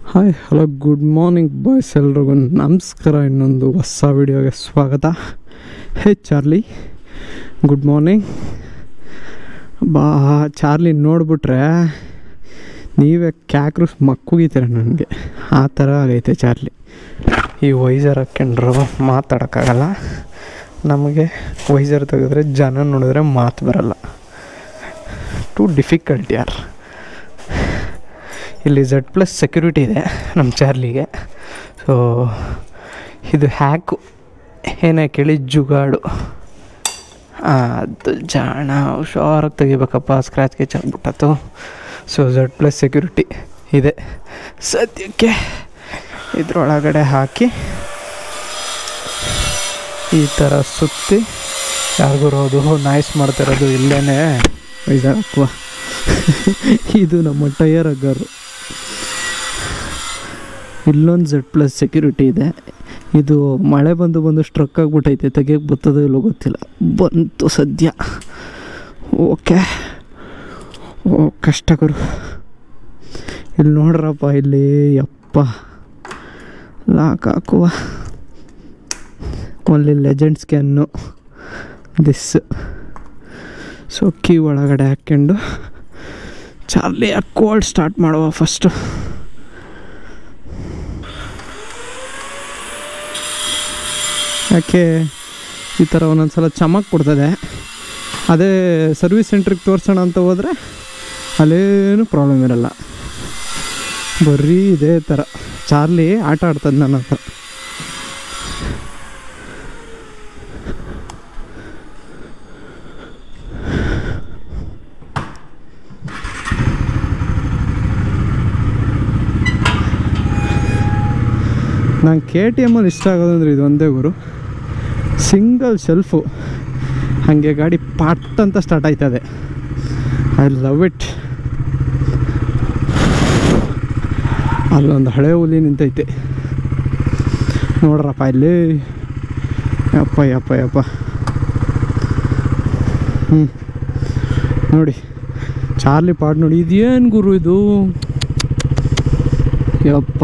hi hello good morning boys ಎಲ್ರಿಗೂ ನಮಸ್ಕಾರ ಇನ್ನೊಂದು ಹೊಸ ವಿಡಿಯೋಗೆ ಸ್ವಾಗತ ಹೇ ಚಾರ್ಲಿ ಗುಡ್ ಮಾರ್ನಿಂಗ್ ಬಾ ಚಾರ್ಲಿ ನೋಡಿಬಿಟ್ರೆ ನೀವೇ ಕ್ಯಾಕ್ರು ಮಕ್ಕುಗಿತೀರ ನನಗೆ ಆ ಥರ ಆಗೈತೆ ಚಾರ್ಲಿ ಈ ವೈಸರ್ ಹಾಕ್ಕೊಂಡ್ರು ಮಾತಾಡೋಕ್ಕಾಗಲ್ಲ ನಮಗೆ ವೈಸರ್ ತೆಗೆದ್ರೆ ಜನ ನೋಡಿದ್ರೆ ಮಾತು ಬರಲ್ಲ ಟು ಡಿಫಿಕಲ್ಟ್ ಯಾರ್ ಇಲ್ಲಿ ಝಡ್ ಪ್ಲಸ್ ಸೆಕ್ಯೂರಿಟಿ ಇದೆ ನಮ್ಮ ಚಾರ್ಲಿಗೆ ಸೊ ಇದು ಹ್ಯಾಕು ಏನೇ ಕೇಳಿ ಜುಗಾಡು ಅದು ಜಾಣ ಹುಷಾರಾಗಿ ತೆಗಿಬೇಕಪ್ಪ ಸ್ಕ್ರ್ಯಾಚ್ ಗಿಚ್ ಆಗ್ಬಿಟ್ಟತ್ತು ಸೊ ಝಡ್ ಪ್ಲಸ್ ಸೆಕ್ಯೂರಿಟಿ ಇದೆ ಸದ್ಯಕ್ಕೆ ಇದ್ರೊಳಗಡೆ ಹಾಕಿ ಈ ಥರ ಸುತ್ತಿ ಯಾರಿಗೂ ಅದು ನಾಯ್ಸ್ ಮಾಡ್ತಿರೋದು ಇಲ್ಲೇ ವೈಸರ್ ಹಾಕುವ ಇದು ನಮ್ಮ ಟಯರ್ ಅಗ್ಗರು ಇಲ್ಲೊಂದು ಝೆಡ್ ಪ್ಲಸ್ ಸೆಕ್ಯೂರಿಟಿ ಇದೆ ಇದು ಮಳೆ ಬಂದು ಬಂದು ಸ್ಟ್ರಕ್ ಆಗಿಬಿಟ್ಟೈತೆ ತೆಗಿಯೋಕ್ಕೆ ಬರ್ತದೋ ಇಲ್ಲೋ ಗೊತ್ತಿಲ್ಲ ಬಂತು ಸದ್ಯ ಓಕೆ ಓ ಕಷ್ಟ ಗುರು ಇಲ್ಲಿ ನೋಡ್ರಪ್ಪ ಇಲ್ಲಿ ಯಪ್ಪ ಲಾಕ್ ಹಾಕುವ ಒಳ್ಳೆ ಲೆಜೆಂಡ್ ಸ್ಕ್ಯಾನ್ನು ದಿಸ್ ಸೊ ಕೀ ಒಳಗಡೆ ಹಾಕ್ಕೊಂಡು ಚಾರ್ಲಿ ಕೋಲ್ಡ್ ಸ್ಟಾರ್ಟ್ ಮಾಡುವ ಫಸ್ಟು ಯಾಕೆ ಈ ಥರ ಒಂದೊಂದು ಸಲ ಚಮಕ್ ಕೊಡ್ತದೆ ಅದೇ ಸರ್ವಿಸ್ ಸೆಂಟ್ರಿಗೆ ತೋರಿಸೋಣ ಅಂತ ಹೋದರೆ ಅಲ್ಲೇನು ಪ್ರಾಬ್ಲಮ್ ಇರಲ್ಲ ಬರೀ ಇದೇ ಥರ ಚಾರ್ಲಿ ಆಟ ಆಡ್ತದೆ ನನ್ನ ಹತ್ರ ನಂಗೆ ಕೆ ಟಿ ಎಮ್ಮಲ್ಲಿ ಇಷ್ಟ ಆಗೋದಂದ್ರೆ ಇದು ಒಂದೇ ಗುರು ಸಿಂಗಲ್ ಶೆಲ್ಫು ಹಾಗೆ ಗಾಡಿ ಪಟ್ ಅಂತ ಸ್ಟಾರ್ಟ್ ಆಯ್ತದೆ ಐ ಲವ್ ಇಟ್ ಅಲ್ಲೊಂದು ಹಳೆ ಹುಲಿ ನಿಂತೈತೆ ನೋಡ್ರಪ್ಪ ಇಲ್ಲಿ ಯಪ್ಪ ಯಪ್ಪ ಯಪ್ಪ ಹ್ಞೂ ನೋಡಿ ಚಾರ್ಲಿ ಪಾಟ್ ನೋಡಿ ಇದೇನು ಗುರು ಇದು ಯಪ್ಪ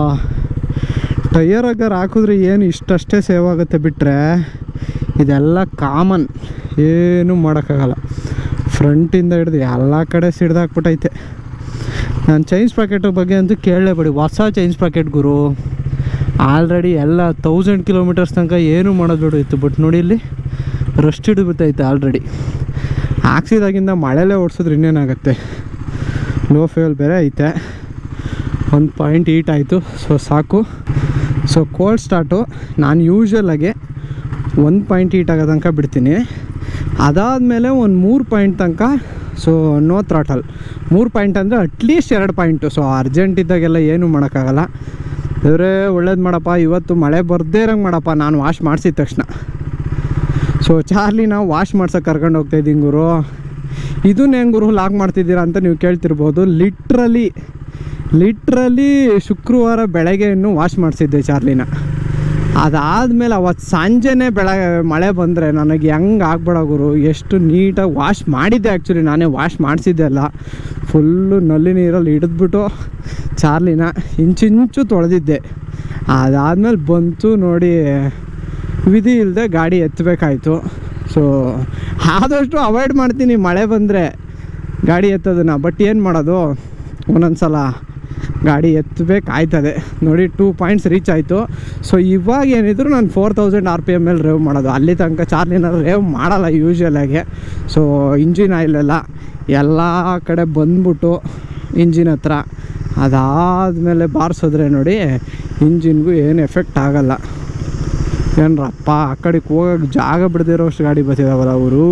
ಟಯರ್ ಅಗರ್ ಹಾಕಿದ್ರೆ ಏನು ಇಷ್ಟಷ್ಟೇ ಸೇವ್ ಆಗುತ್ತೆ ಬಿಟ್ಟರೆ ಇದೆಲ್ಲ ಕಾಮನ್ ಏನೂ ಮಾಡೋಕ್ಕಾಗಲ್ಲ ಫ್ರಂಟಿಂದ ಹಿಡ್ದು ಎಲ್ಲ ಕಡೆ ಸಿಡ್ದಾಕ್ಬಿಟ್ಟೈತೆ ನಾನು ಚೈನ್ಸ್ ಪ್ಯಾಕೆಟ್ ಬಗ್ಗೆ ಅಂತೂ ಕೇಳಲೇಬೇಡಿ ಹೊಸ ಚೈನ್ಸ್ ಪ್ಯಾಕೆಟ್ ಗುರು ಆಲ್ರೆಡಿ ಎಲ್ಲ ತೌಸಂಡ್ ಕಿಲೋಮೀಟರ್ಸ್ ತನಕ ಏನೂ ಮಾಡೋದು ಬಿಡೋಯ್ತು ಬಟ್ ನೋಡಿ ಇಲ್ಲಿ ರಸ್ಟ್ ಹಿಡಿಬಿಟ್ಟೈತೆ ಆಲ್ರೆಡಿ ಹಾಕ್ಸಿದಾಗಿಂದ ಮಳೆಲೇ ಓಡಿಸಿದ್ರೆ ಇನ್ನೇನಾಗುತ್ತೆ ಲೋ ಫ್ಯೂಯಲ್ ಬೇರೆ ಐತೆ ಒಂದು ಪಾಯಿಂಟ್ ಈಟ್ ಆಯಿತು ಸೊ ಸಾಕು ಸೊ ಕೋಲ್ಡ್ ಸ್ಟಾರ್ಟು ನಾನು ಯೂಶ್ವಲಾಗಿ ಒಂದು ಪಾಯಿಂಟ್ ಈಟ್ ಆಗೋ ತನಕ ಬಿಡ್ತೀನಿ ಅದಾದಮೇಲೆ ಒಂದು ಮೂರು ಪಾಯಿಂಟ್ ತನಕ ಸೊ ನೋ ಥ್ರಾಟಲ್ ಮೂರು ಪಾಯಿಂಟ್ ಅಂದರೆ ಅಟ್ಲೀಸ್ಟ್ ಎರಡು ಪಾಯಿಂಟು ಸೊ ಅರ್ಜೆಂಟ್ ಇದ್ದಾಗೆಲ್ಲ ಏನೂ ಮಾಡೋಕ್ಕಾಗಲ್ಲ ಇವರೇ ಒಳ್ಳೇದು ಮಾಡಪ್ಪ ಇವತ್ತು ಮಳೆ ಬರ್ದೇ ಇರೋಂಗೆ ಮಾಡಪ್ಪ ನಾನು ವಾಶ್ ಮಾಡಿಸಿದ ತಕ್ಷಣ ಸೊ ಚಾರ್ಲಿ ನಾವು ವಾಶ್ ಮಾಡ್ಸೋಕೆ ಕರ್ಕೊಂಡು ಹೋಗ್ತಾಯಿದ್ದೀನಿ ಗುರು ಇದನ್ನ ಹೆಂಗೆ ಗುರು ಲಾಕ್ ಮಾಡ್ತಿದ್ದೀರಾ ಅಂತ ನೀವು ಕೇಳ್ತಿರ್ಬೋದು ಲಿಟ್ರಲಿ ಲಿಟ್ರಲಿ ಶುಕ್ರವಾರ ಬೆಳಗ್ಗೆ ಇನ್ನು ವಾಶ್ ಮಾಡಿಸಿದ್ದೆ ಚಾರ್ಲಿನ ಅದಾದಮೇಲೆ ಅವತ್ತು ಸಂಜೆನೇ ಬೆಳಗ್ಗೆ ಮಳೆ ಬಂದರೆ ನನಗೆ ಹೆಂಗೆ ಆಗ್ಬೇಡ ಗುರು ಎಷ್ಟು ನೀಟಾಗಿ ವಾಶ್ ಮಾಡಿದ್ದೆ ಆ್ಯಕ್ಚುಲಿ ನಾನೇ ವಾಶ್ ಮಾಡಿಸಿದ್ದೆ ಅಲ್ಲ ಫುಲ್ಲು ನಲ್ಲಿ ನೀರಲ್ಲಿ ಹಿಡಿದ್ಬಿಟ್ಟು ಚಾರ್ಲಿನ ಇಂಚಿಂಚು ತೊಳೆದಿದ್ದೆ ಅದಾದಮೇಲೆ ಬಂತು ನೋಡಿ ವಿಧಿ ಇಲ್ಲದೆ ಗಾಡಿ ಎತ್ತಬೇಕಾಯ್ತು ಸೊ ಆದಷ್ಟು ಅವಾಯ್ಡ್ ಮಾಡ್ತೀನಿ ಮಳೆ ಬಂದರೆ ಗಾಡಿ ಎತ್ತೋದನ್ನು ಬಟ್ ಏನು ಮಾಡೋದು ಒಂದೊಂದು ಸಲ ಗಾಡಿ ಎತ್ತಬೇಕಾಯ್ತದೆ ನೋಡಿ ಟೂ ಪಾಯಿಂಟ್ಸ್ ರೀಚ್ ಆಯಿತು ಸೊ ಇವಾಗ ಏನಿದ್ರು ನಾನು four thousand R P M ಮೇಲೆ ರೇವ್ ಮಾಡೋದು ಅಲ್ಲಿ ತನಕ ಚಾರ್ಲಿನ ರೇವ್ ಮಾಡಲ್ಲ ಯೂಶ್ವಲಾಗಿ ಸೊ ಇಂಜಿನ್ ಆಯಿಲೆಲ್ಲ ಎಲ್ಲ ಕಡೆ ಬಂದ್ಬಿಟ್ಟು ಇಂಜಿನ್ ಹತ್ರ ಅದಾದಮೇಲೆ ಬಾರಿಸಿದ್ರೆ ನೋಡಿ ಇಂಜಿನ್ಗೂ ಏನು ಎಫೆಕ್ಟ್ ಆಗಲ್ಲ ಏನ್ರಪ್ಪ ಆ ಕಡೆಗೆ ಹೋಗೋಕೆ ಜಾಗ ಬಿಡದಿರೋ ಅಷ್ಟು ಗಾಡಿ ಬರ್ತಿದಾವಲ್ಲ ಅವರು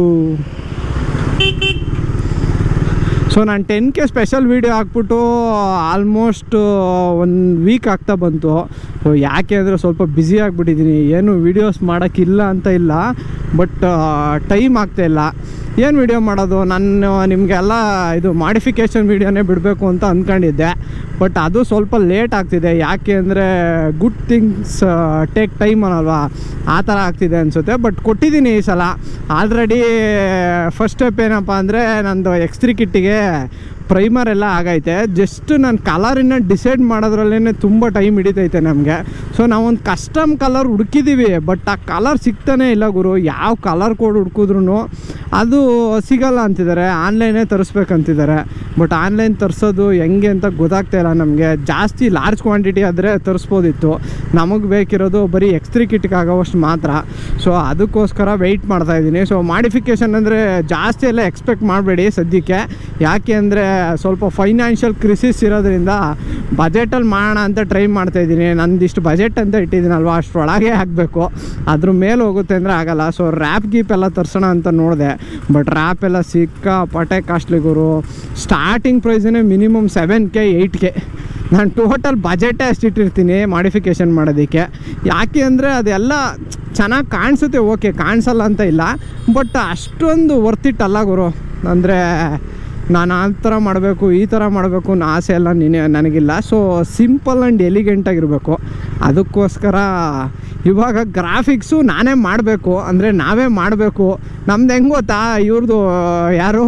ಸೊ ನಾನು ಟೆನ್ ಕೆ ಸ್ಪೆಷಲ್ ವೀಡಿಯೋ ಹಾಕ್ಬಿಟ್ಟು ಆಲ್ಮೋಸ್ಟ್ ಒಂದು ವೀಕ್ ಆಗ್ತಾ ಬಂತು ಸೊ ಯಾಕೆ ಅಂದರೆ ಸ್ವಲ್ಪ ಬ್ಯುಸಿ ಆಗಿಬಿಟ್ಟಿದ್ದೀನಿ ಏನು ವೀಡಿಯೋಸ್ ಮಾಡೋಕ್ಕಿಲ್ಲ ಅಂತ ಇಲ್ಲ ಬಟ್ ಟೈಮ್ ಆಗ್ತಾಯಿಲ್ಲ ಏನು ವೀಡಿಯೋ ಮಾಡೋದು ನಾನು ನಿಮಗೆಲ್ಲ ಇದು ಮಾಡಿಫಿಕೇಷನ್ ವೀಡಿಯೋನೇ ಬಿಡಬೇಕು ಅಂತ ಅಂದ್ಕೊಂಡಿದ್ದೆ ಬಟ್ ಅದು ಸ್ವಲ್ಪ ಲೇಟ್ ಆಗ್ತಿದೆ ಯಾಕೆ ಅಂದರೆ ಗುಡ್ ಥಿಂಗ್ಸ್ ಟೇಕ್ ಟೈಮ್ ಅನ್ನಲ್ವಾ ಆ ಥರ ಆಗ್ತಿದೆ ಅನಿಸುತ್ತೆ ಬಟ್ ಕೊಟ್ಟಿದ್ದೀನಿ ಈ ಸಲ ಆಲ್ರೆಡಿ ಫಸ್ಟ್ ಸ್ಟೆಪ್ ಏನಪ್ಪ ಅಂದರೆ ನಂದು ಎಕ್ಸ್ ತ್ರೀ ಕಿಟ್ಟಿಗೆ ಪ್ರೈಮರ್ ಎಲ್ಲ ಆಗೈತೆ ಜಸ್ಟ್ ನಾನು ಕಲರಿನ ಡಿಸೈಡ್ ಮಾಡೋದ್ರಲ್ಲೇ ತುಂಬ ಟೈಮ್ ಹಿಡಿತೈತೆ ನಮಗೆ ಸೊ ನಾವೊಂದು ಕಸ್ಟಮ್ ಕಲರ್ ಹುಡುಕಿದ್ದೀವಿ ಬಟ್ ಆ ಕಲರ್ ಸಿಗ್ತಾನೆ ಇಲ್ಲ ಗುರು ಯಾವ ಕಲರ್ ಕೋಡ್ ಹುಡ್ಕಿದ್ರು ಅದು ಸಿಗಲ್ಲ ಅಂತಿದ್ದಾರೆ ಆನ್ಲೈನೇ ತರಿಸ್ಬೇಕಂತಿದ್ದಾರೆ ಬಟ್ ಆನ್ಲೈನ್ ತರಿಸೋದು ಹೆಂಗೆ ಅಂತ ಗೊತ್ತಾಗ್ತಾ ಇಲ್ಲ ನಮಗೆ ಜಾಸ್ತಿ ಲಾರ್ಜ್ ಕ್ವಾಂಟಿಟಿ ಆದರೆ ತರಿಸ್ಬೋದಿತ್ತು ನಮಗೆ ಬೇಕಿರೋದು ಬರೀ ಎಕ್ಸ್ತ್ರಿ ಕಿಟ್ಗೆ ಆಗೋವಷ್ಟು ಮಾತ್ರ ಸೊ ಅದಕ್ಕೋಸ್ಕರ ವೆಯ್ಟ್ ಮಾಡ್ತಾ ಇದ್ದೀನಿ ಸೊ ಮಾಡಿಫಿಕೇಷನ್ ಅಂದರೆ ಜಾಸ್ತಿ ಎಲ್ಲ ಎಕ್ಸ್ಪೆಕ್ಟ್ ಮಾಡಬೇಡಿ ಸದ್ಯಕ್ಕೆ ಯಾಕೆ ಅಂದರೆ ಸ್ವಲ್ಪ ಫೈನಾನ್ಷಿಯಲ್ ಕ್ರಿಸಿಸ್ ಇರೋದ್ರಿಂದ ಬಜೆಟಲ್ಲಿ ಮಾಡೋಣ ಅಂತ ಟ್ರೈ ಮಾಡ್ತಾಯಿದ್ದೀನಿ ನಂದಿಷ್ಟು ಬಜೆಟ್ ಅಂತ ಇಟ್ಟಿದ್ದೀನಲ್ವ ಅಷ್ಟರೊಳಗೆ ಆಗಬೇಕು ಅದ್ರ ಮೇಲೆ ಹೋಗುತ್ತೆ ಅಂದರೆ ಆಗಲ್ಲ ಸೊ ರ್ಯಾಪ್ ಗೀಪ್ ಎಲ್ಲ ತರ್ಸೋಣ ಅಂತ ನೋಡಿದೆ ಬಟ್ ರ್ಯಾಪ್ ಎಲ್ಲ ಸಿಕ್ಕಾಪಟ್ಟೆ ಕಾಸ್ಟ್ಲಿ ಗುರು ಸ್ಟಾರ್ಟಿಂಗ್ ಪ್ರೈಸೇ minimum seven K eight K ನಾನು ಟೋಟಲ್ ಬಜೆಟೇ ಅಷ್ಟು ಇಟ್ಟಿರ್ತೀನಿ ಮಾಡಿಫಿಕೇಷನ್ ಮಾಡೋದಕ್ಕೆ ಯಾಕೆ ಅಂದರೆ ಅದೆಲ್ಲ ಚೆನ್ನಾಗಿ ಕಾಣಿಸುತ್ತೆ ಓಕೆ ಕಾಣಿಸಲ್ಲ ಅಂತ ಇಲ್ಲ ಬಟ್ ಅಷ್ಟೊಂದು ವರ್ತಿಟ್ ಅಲ್ಲ ಗುರು ಅಂದರೆ ನಾನು ಆ ಥರ ಮಾಡಬೇಕು ಈ ಥರ ಮಾಡಬೇಕು ಅನ್ನೋ ಆಸೆ ಎಲ್ಲ ನೀನೆ ನನಗಿಲ್ಲ ಸೊ ಸಿಂಪಲ್ ಆ್ಯಂಡ್ ಎಲಿಗೆಂಟಾಗಿರಬೇಕು ಅದಕ್ಕೋಸ್ಕರ ಇವಾಗ ಗ್ರಾಫಿಕ್ಸು ನಾನೇ ಮಾಡಬೇಕು ಅಂದರೆ ನಾವೇ ಮಾಡಬೇಕು ನಮ್ದು ಹೆಂಗೆ ಗೊತ್ತಾ ಇವ್ರದ್ದು ಯಾರು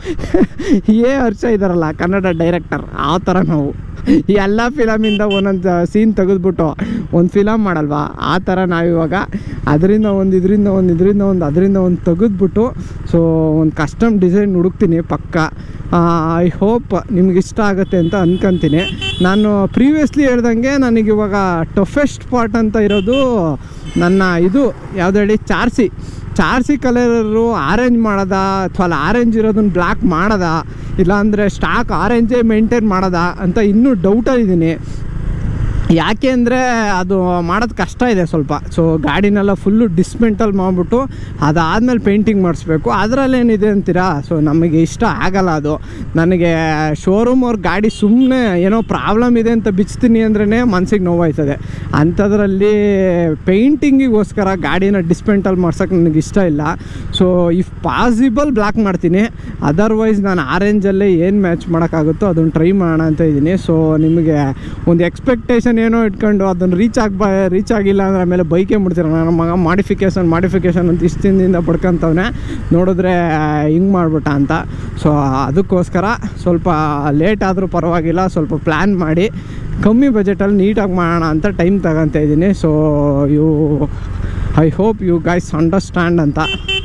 ಏ ಹರ್ಷ ಇದ್ದಾರಲ್ಲ ಕನ್ನಡ ಡೈರೆಕ್ಟರ್ ಆ ಥರ ನಾವು ಎಲ್ಲ ಫಿಲಮಿಂದ ಒಂದೊಂದು ಸೀನ್ ತೆಗೆದ್ಬಿಟ್ಟು ಒಂದು ಫಿಲಮ್ ಮಾಡಲ್ವಾ ಆ ಥರ ನಾವಿವಾಗ ಅದರಿಂದ ಒಂದು ಇದರಿಂದ ಒಂದು ಇದರಿಂದ ಒಂದು ಅದರಿಂದ ಒಂದು ತೆಗೆದ್ಬಿಟ್ಟು ಸೊ ಒಂದು ಕಸ್ಟಮ್ ಡಿಸೈನ್ ಹುಡುಕ್ತೀನಿ ಪಕ್ಕ ಐ ಹೋಪ್ ನಿಮ್ಗೆ ಇಷ್ಟ ಆಗುತ್ತೆ ಅಂತ ಅನ್ಕೊಂತೀನಿ ನಾನು ಪ್ರೀವಿಯಸ್ಲಿ ಹೇಳ್ದಂಗೆ ನನಗೆ ಇವಾಗ ಟಫೆಸ್ಟ್ ಪಾರ್ಟ್ ಅಂತ ಇರೋದು ನನ್ನ ಇದು ಯಾವ್ದು ಹೇಳಿ ಚಾರ್ಸಿ ಚಾರ್ಸಿ ಕಲರು ಆರೆಂಜ್ ಮಾಡೋದ ಅಥವಾ ಅಲ್ಲ ಆರೆಂಜ್ ಇರೋದನ್ನ ಬ್ಲ್ಯಾಕ್ ಮಾಡೋದ ಇಲ್ಲಾಂದರೆ ಸ್ಟಾಕ್ ಆರೆಂಜೇ ಮೇಂಟೈನ್ ಮಾಡೋದ ಅಂತ ಇನ್ನೂ ಡೌಟಲ್ಲಿದ್ದೀನಿ ಯಾಕೆ ಅಂದರೆ ಅದು ಮಾಡೋದು ಕಷ್ಟ ಇದೆ ಸ್ವಲ್ಪ ಸೊ ಗಾಡಿನೆಲ್ಲ ಫುಲ್ಲು ಡಿಸ್ಮೆಂಟಲ್ ಮಾಡಿಬಿಟ್ಟು ಅದಾದಮೇಲೆ ಪೇಂಟಿಂಗ್ ಮಾಡಿಸ್ಬೇಕು ಅದರಲ್ಲೇನಿದೆ ಅಂತೀರಾ ಸೊ ನಮಗೆ ಇಷ್ಟ ಆಗಲ್ಲ ಅದು ನನಗೆ ಶೋರೂಮ್ ಅವ್ರ ಗಾಡಿ ಸುಮ್ಮನೆ ಏನೋ ಪ್ರಾಬ್ಲಮ್ ಇದೆ ಅಂತ ಬಿಚ್ತೀನಿ ಅಂದ್ರೇ ಮನ್ಸಿಗೆ ನೋವಾಯ್ತದೆ ಅಂಥದ್ರಲ್ಲಿ ಪೇಂಟಿಂಗಿಗೋಸ್ಕರ ಗಾಡಿನ ಡಿಸ್ಮೆಂಟಲ್ ಮಾಡ್ಸೋಕೆ ನನಗೆ ಇಷ್ಟ ಇಲ್ಲ ಸೊ ಇಫ್ ಪಾಸಿಬಲ್ ಬ್ಲ್ಯಾಕ್ ಮಾಡ್ತೀನಿ ಅದರ್ವೈಸ್ ನಾನು ಆರೆಂಜಲ್ಲೇ ಏನು ಮ್ಯಾಚ್ ಮಾಡೋಕ್ಕಾಗುತ್ತೋ ಅದನ್ನು ಟ್ರೈ ಮಾಡೋಣ ಅಂತ ಇದ್ದೀನಿ ಸೊ ನಿಮಗೆ ಒಂದು ಎಕ್ಸ್ಪೆಕ್ಟೇಷನ್ ಏನೋ ಇಟ್ಕೊಂಡು ಅದನ್ನು ರೀಚ್ ಆಗ್ಬಾ ರೀಚ್ ಆಗಿಲ್ಲ ಅಂದರೆ ಆಮೇಲೆ ಬೈಕೇ ಮುಡ್ತೀರ ನನ್ನ ಮಗ ಮಾಡಿಫಿಕೇಷನ್ ಮಾಡಿಫಿಕೇಷನ್ ಅಂತ ಇಷ್ಟು ದಿನದಿಂದ ಪಡ್ಕೊತವನೆ ನೋಡಿದ್ರೆ ಹಿಂಗೆ ಮಾಡ್ಬಿಟ್ಟ ಅಂತ ಸೊ ಅದಕ್ಕೋಸ್ಕರ ಸ್ವಲ್ಪ ಲೇಟ್ ಆದರೂ ಪರವಾಗಿಲ್ಲ ಸ್ವಲ್ಪ ಪ್ಲ್ಯಾನ್ ಮಾಡಿ ಕಮ್ಮಿ ಬಜೆಟಲ್ಲಿ ನೀಟಾಗಿ ಮಾಡೋಣ ಅಂತ ಟೈಮ್ ತಗೊತಾ ಇದ್ದೀನಿ so you I hope you guys understand ಅಂತ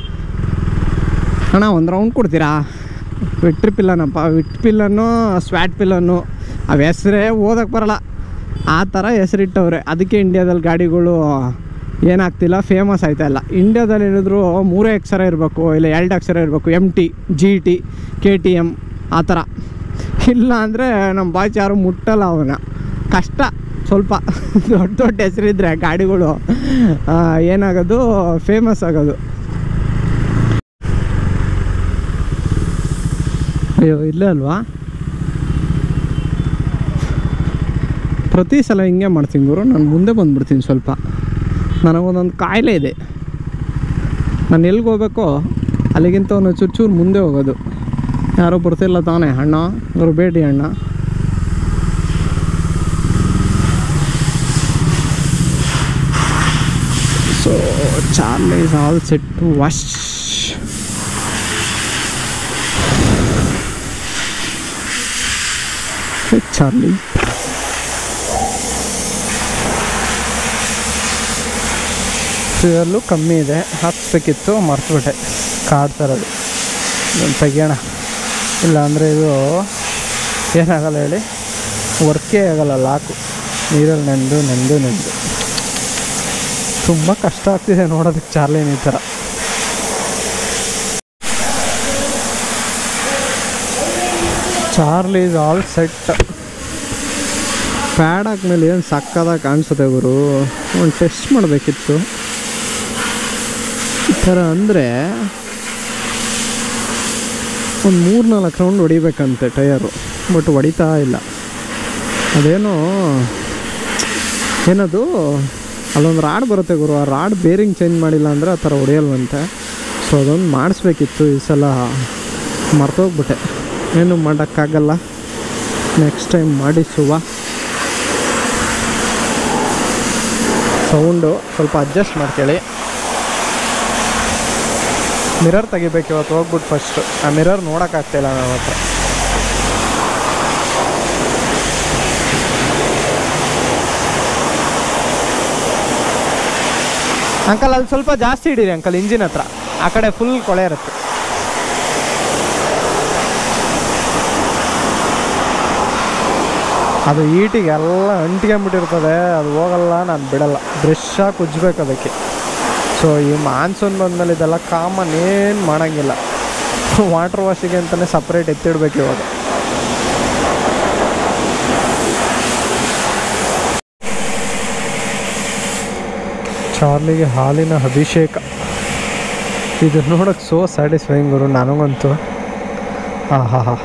ಅಣ್ಣ ಒಂದು ರೌಂಡ್ ಕೊಡ್ತೀರಾ ವಿಟ್ರಿ ಪಿಲ್ಲನಪ್ಪ ವಿಟ್ ಪಿಲ್ಲನ್ನು ಸ್ವ್ಯಾಟ್ ಪಿಲ್ಲನ್ನು ಅವು ಹೆಸ್ರೇ ಓದಕ್ಕೆ ಬರಲ್ಲ ಆ ಥರ ಹೆಸರಿಟ್ಟವ್ರೆ ಅದಕ್ಕೆ ಇಂಡ್ಯಾದಲ್ಲಿ ಗಾಡಿಗಳು ಏನಾಗ್ತಿಲ್ಲ ಫೇಮಸ್ ಆಯ್ತಾ ಇಲ್ಲ ಇಂಡ್ಯಾದಲ್ಲಿ ಹೇಳಿದ್ರು ಮೂರೇ ಅಕ್ಷರ ಇರಬೇಕು ಇಲ್ಲ ಎರಡು ಅಕ್ಷರ ಇರಬೇಕು M T G T K T M ಆ ಥರ ಇಲ್ಲ ಅಂದರೆ ನಮ್ಮ ಬಾಚ್ ಯಾರು ಮುಟ್ಟಲ್ಲ ಅವನ ಕಷ್ಟ ಸ್ವಲ್ಪ ದೊಡ್ಡ ದೊಡ್ಡ ಹೆಸರಿದ್ರೆ ಗಾಡಿಗಳು ಆ, ಏನಾಗೋದು ಫೇಮಸ್ ಆಗೋದು ಅಯ್ಯೋ ಇಲ್ಲೇ ಅಲ್ವಾ ಪ್ರತಿ ಸಲ ಹಿಂಗೆ ಮಾಡ್ತೀನಿ ಗುರು ನಾನು ಮುಂದೆ ಬಂದುಬಿಡ್ತೀನಿ ಸ್ವಲ್ಪ ನನಗೊಂದೊಂದು ಕಾಯಿಲೆ ಇದೆ ನಾನು ಎಲ್ಲಿಗೆ ಹೋಗ್ಬೇಕೋ ಅಲ್ಲಿಗಿಂತ ಒಂದು ಚೂರು ಚೂರು ಮುಂದೆ ಹೋಗೋದು ಯಾರೋ ಬರ್ತಿಲ್ಲ ತಾನೇ ಅಣ್ಣ ಅವರು ಬೇಡಿ ಅಣ್ಣ so Charlie is all set to wash Charlie fuel ಕಮ್ಮಿ ಇದೆ ಹಾಕ್ಸ್ಬೇಕಿತ್ತು ಮರ್ತುಬಿಟ್ಟೆ ಕಾಡ್ ತರೋದು ಇದನ್ನ ತೆಗಿಯೋಣ ಇಲ್ಲ ಅಂದರೆ ಇದು ಏನಾಗಲ್ಲ ಹೇಳಿ ವರ್ಕೇ ಆಗಲ್ಲ ಲಾಕು ನೀರಲ್ಲಿ ನೆಂದು ನೆಂದು ನೆಂದು ತುಂಬ ಕಷ್ಟ ಆಗ್ತಿದೆ ನೋಡೋದಕ್ಕೆ ಚಾರ್ಲಿನ ಈ ಥರ Charlie is all set pad ಹಾಕ್ಮೇಲೆ ಏನು ಸಕ್ಕದಾಗಿ ಕಾಣಿಸುತ್ತೆ ಗುರು ಒಂದು ಟೆಸ್ಟ್ ಮಾಡಬೇಕಿತ್ತು ಈ ಥರ ಅಂದರೆ ಒಂದು ಮೂರು ನಾಲ್ಕು ರೌಂಡ್ ಹೊಡಿಬೇಕಂತೆ ಟಯರು ಬಟ್ ಹೊಡಿತಾ ಇಲ್ಲ ಅದೇನೋ ಏನದು ಅಲ್ಲೊಂದು ರಾಡ್ ಬರುತ್ತೆ ಗುರು ಆ ರಾಡ್ ಬೇರಿಂಗ್ ಚೇಂಜ್ ಮಾಡಿಲ್ಲ ಅಂದರೆ ಆ ಥರ ಹೊಡೆಯಲ್ವಂತೆ ಸೊ ಅದೊಂದು ಮಾಡಿಸ್ಬೇಕಿತ್ತು ಈ ಸಲ ಮರ್ತೋಗ್ಬಿಟ್ಟೆ ಏನು ಮಾಡೋಕ್ಕಾಗಲ್ಲ ನೆಕ್ಸ್ಟ್ ಟೈಮ್ ಮಾಡಿಸುವ ಸೌಂಡು ಸ್ವಲ್ಪ ಅಡ್ಜಸ್ಟ್ ಮಾಡ್ಕೊಳ್ಳಿ ಮಿರರ್ ತೆಗಿಬೇಕು ಇವತ್ತು ಹೋಗ್ಬಿಟ್ಟು ಫಸ್ಟು ಆ ಮಿರರ್ ನೋಡೋಕ್ಕಾಗ್ತಾಯಿಲ್ಲ ನನ್ನ ಹತ್ರ ಅಂಕಲ್ ಅಲ್ಲಿ ಸ್ವಲ್ಪ ಜಾಸ್ತಿ ಹಿಡೀರಿ ಅಂಕಲ್ ಇಂಜಿನ್ ಹತ್ರ ಆ ಕಡೆ ಫುಲ್ ಕೊಳೆ ಇರುತ್ತೆ ಅದು ಈಟಿಗೆ ಎಲ್ಲ ಅಂಟ್ಕೊಂಬಿಟ್ಟಿರ್ತದೆ ಅದು ಹೋಗಲ್ಲ ನಾನು ಬಿಡಲ್ಲ ಬ್ರಷಾಗಿ ಉಜ್ಬೇಕು ಅದಕ್ಕೆ ಸೊ ಈ ಮಾನ್ಸೂನ್ ಬಂದಮೇಲೆ ಇದೆಲ್ಲ ಕಾಮನ್ ಏನು ಮಾಡೋಂಗಿಲ್ಲ ವಾಟರ್ ವಾಶಿಗೆ ಅಂತಲೇ ಸಪ್ರೇಟ್ ಎತ್ತಿಡ್ಬೇಕು ಇವಾಗ ಚಾರ್ಲಿಗೆ ಹಾಲಿನ ಅಭಿಷೇಕ ಇದು ನೋಡೋಕೆ ಸೋ ಸ್ಯಾಟಿಸ್ಫೈಯಿಂಗ್ ಗುರು ನನಗಂತೂ ಹಾಂ ಹಾಂ ಹಾಂ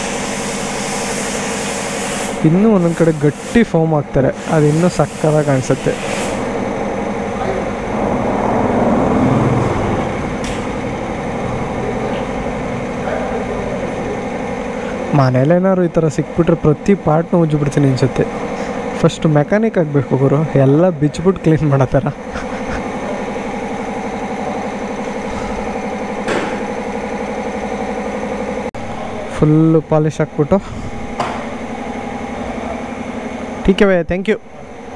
ಇನ್ನೂ ಒಂದೊಂದು ಕಡೆ ಗಟ್ಟಿ ಫೋಮ್ ಹಾಕ್ತಾರೆ ಅದು ಇನ್ನೂ ಸಕ್ಕದಾಗಿ ಕಾಣಿಸುತ್ತೆ ಮನೇಲೇನಾದ್ರು ಈ ಥರ ಸಿಕ್ಬಿಟ್ರೆ ಪ್ರತಿ ಪಾರ್ಟ್ನ ಉಜ್ಜಿಬಿಡ್ತೀನಿ ಅನ್ಸುತ್ತೆ ಫಸ್ಟ್ ಮೆಕ್ಯಾನಿಕ್ ಆಗಬೇಕು ಗುರು ಎಲ್ಲ ಬಿಚ್ಬಿಟ್ಟು ಕ್ಲೀನ್ ಮಾಡೋ ಥರ ಫುಲ್ಲು ಪಾಲಿಶ್ ಹಾಕ್ಬಿಟ್ಟು ठीक है भैया थैंक यू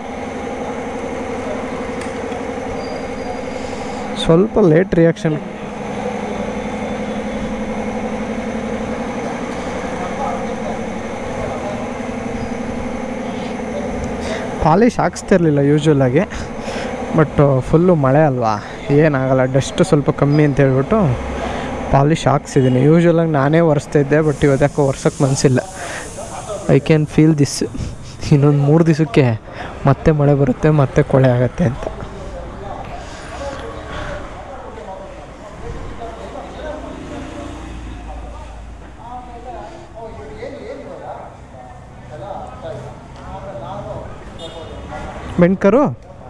ಸ್ವಲ್ಪ ಲೇಟ್ ರಿಯಾಕ್ಷನ್ ಪಾಲಿಶ್ ಹಾಕ್ಸ್ತಿರ್ಲಿಲ್ಲ ಯೂಶ್ವಲಾಗಿ ಬಟ್ ಫುಲ್ಲು ಮಳೆ ಅಲ್ವಾ ಏನಾಗಲ್ಲ ಡಸ್ಟ್ ಸ್ವಲ್ಪ ಕಮ್ಮಿ ಅಂತ ಹೇಳ್ಬಿಟ್ಟು ಪಾಲಿಶ್ ಹಾಕ್ಸಿದ್ದೀನಿ ಯೂಶ್ವಲಾಗಿ ನಾನೇ ಒರೆಸ್ತಾ ಇದ್ದೆ ಬಟ್ ಇವತ್ತು ಯಾಕೋ ಒರ್ಸೋಕ್ಕೆ ಮನಸ್ಸಿಲ್ಲ ಐ ಕ್ಯಾನ್ ಫೀಲ್ ದಿಸ್ ಇನ್ನೊಂದು ಮೂರು ದಿವಸಕ್ಕೆ ಮತ್ತೆ ಮಳೆ ಬರುತ್ತೆ ಮತ್ತೆ ಕೊಳೆ ಆಗುತ್ತೆ ಅಂತ ಬೆಣ್ಕರು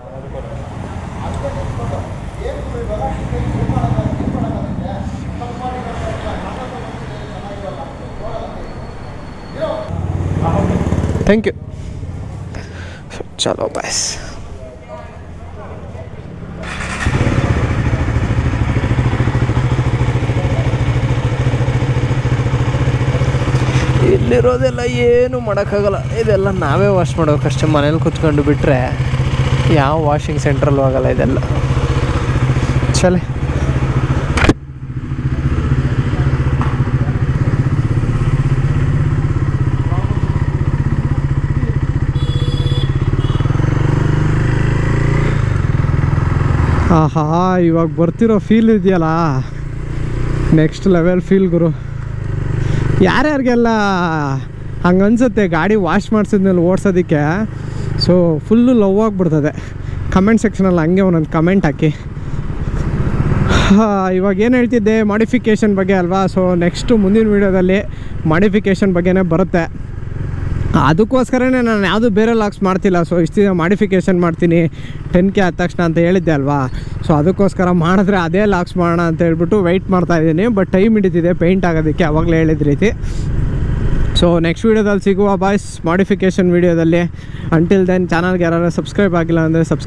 ಥ್ಯಾಂಕ್ ಯು ಚಲೋ ಬಸ್ ಇಲ್ಲಿರೋದೆಲ್ಲ ಏನು ಮಾಡೋಕ್ಕಾಗಲ್ಲ ಇದೆಲ್ಲ ನಾವೇ ವಾಶ್ ಮಾಡ್ಬೇಕಷ್ಟೇ ಮನೇಲಿ ಕುತ್ಕೊಂಡು ಬಿಟ್ಟರೆ ಯಾವ ವಾಷಿಂಗ್ ಸೆಂಟ್ರಲ್ಲೂ ಆಗಲ್ಲ ಇದೆಲ್ಲ ಚಲೆ ಆಹಾ ಇವಾಗ ಬರ್ತಿರೋ ಫೀಲ್ ಇದೆಯಲ್ಲ ನೆಕ್ಸ್ಟ್ ಲೆವೆಲ್ ಫೀಲ್ ಗುರು ಯಾರ್ಯಾರಿಗೆಲ್ಲ ಹಂಗೆ ಅನ್ಸುತ್ತೆ ಗಾಡಿ ವಾಶ್ ಮಾಡಿಸಿದ್ಮೇಲೆ ಓಡಿಸೋದಕ್ಕೆ ಸೊ ಫುಲ್ಲು ಲವ್ ಆಗಿಬಿಡ್ತದೆ ಕಮೆಂಟ್ ಸೆಕ್ಷನಲ್ಲಿ ಹಂಗೆ ಒಂದೊಂದು ಕಮೆಂಟ್ ಹಾಕಿ ಹಾ, ಇವಾಗ ಏನು ಹೇಳ್ತಿದ್ದೆ ಮಾಡಿಫಿಕೇಷನ್ ಬಗ್ಗೆ ಅಲ್ವಾ ಸೊ ನೆಕ್ಸ್ಟು ಮುಂದಿನ ವೀಡಿಯೋದಲ್ಲಿ ಮಾಡಿಫಿಕೇಷನ್ ಬಗ್ಗೆನೇ ಬರುತ್ತೆ ಅದಕ್ಕೋಸ್ಕರನೇ ನಾನು ಯಾವುದು ಬೇರೆ ಲಾಕ್ಸ್ ಮಾಡ್ತಿಲ್ಲ ಸೊ ಇಷ್ಟು ದಿನ ಮಾಡಿಫಿಕೇಷನ್ ಮಾಡ್ತೀನಿ ಟೆನ್ ಕೆ ಆದ ತಕ್ಷಣ ಅಂತ ಹೇಳಿದ್ದೆ ಅಲ್ವಾ ಸೊ ಅದಕ್ಕೋಸ್ಕರ ಮಾಡಿದ್ರೆ ಅದೇ ಲಾಕ್ಸ್ ಮಾಡೋಣ ಅಂತ ಹೇಳ್ಬಿಟ್ಟು ವೆಯ್ಟ್ ಮಾಡ್ತಾ ಇದ್ದೀನಿ ಬಟ್ ಟೈಮ್ ಹಿಡಿತಿದೆ ಪೇಂಟ್ ಆಗೋದಕ್ಕೆ ಅವಾಗಲೇ ಹೇಳಿದ ರೀತಿ ಸೊ ನೆಕ್ಸ್ಟ್ ವೀಡಿಯೋದಲ್ಲಿ ಸಿಗುವ ಬಾಯ್ಸ್ ಮಾಡಿಫಿಕೇಷನ್ ವೀಡಿಯೋದಲ್ಲಿ ಅಂಟಿಲ್ ದೆನ್ ಚಾನಲ್ಗೆ ಯಾರು ಸಬ್ಸ್ಕ್ರೈಬ್ ಆಗಿಲ್ಲ ಅಂದರೆ ಸಬ್ಸ್ಕ್ರೈಬ್